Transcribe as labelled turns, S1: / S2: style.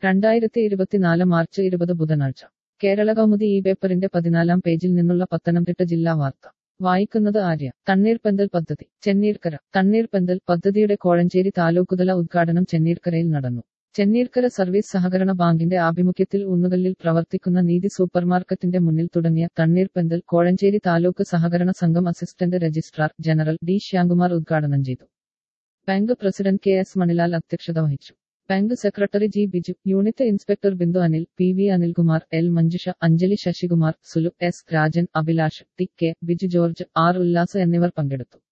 S1: രണ്ടായിരത്തി ഇരുപത്തിനാല് മാർച്ച് ഇരുപത് ബുധനാഴ്ച കേരള കൗമുദി ഈ പേപ്പറിന്റെ പതിനാലാം പേജിൽ നിന്നുള്ള പത്തനംതിട്ട ജില്ലാ വാർത്ത വായിക്കുന്നത് ആര്യ തണ്ണീർപ്പന്തൽ പദ്ധതി ചെന്നീർക്കര തണ്ണീർപ്പന്തൽ പദ്ധതിയുടെ കോഴഞ്ചേരി താലൂക്കുതല ഉദ്ഘാടനം ചെന്നീർക്കരയിൽ നടന്നു ചെന്നീർക്കര സർവീസ് സഹകരണ ബാങ്കിന്റെ ആഭിമുഖ്യത്തിൽ ഊന്നുകല്ലിൽ പ്രവർത്തിക്കുന്ന നീതി സൂപ്പർമാർക്കറ്റിന്റെ മുന്നിൽ തുടങ്ങിയ തണ്ണീർപ്പന്തൽ കോഴഞ്ചേരി താലൂക്ക് സഹകരണ സംഘം assistant registrar general D Shyamkumar ഉദ്ഘാടനം ചെയ്തു bank president K S Manilal അധ്യക്ഷത വഹിച്ചു bank secretary G Biju unit inspector Bindu Anil P V Anilkumar L Manjusha Anjali Sasikumar Sulu S Rajan Abhilash T K Biju George R Ullas എന്നിവർ പങ്കെടുത്തു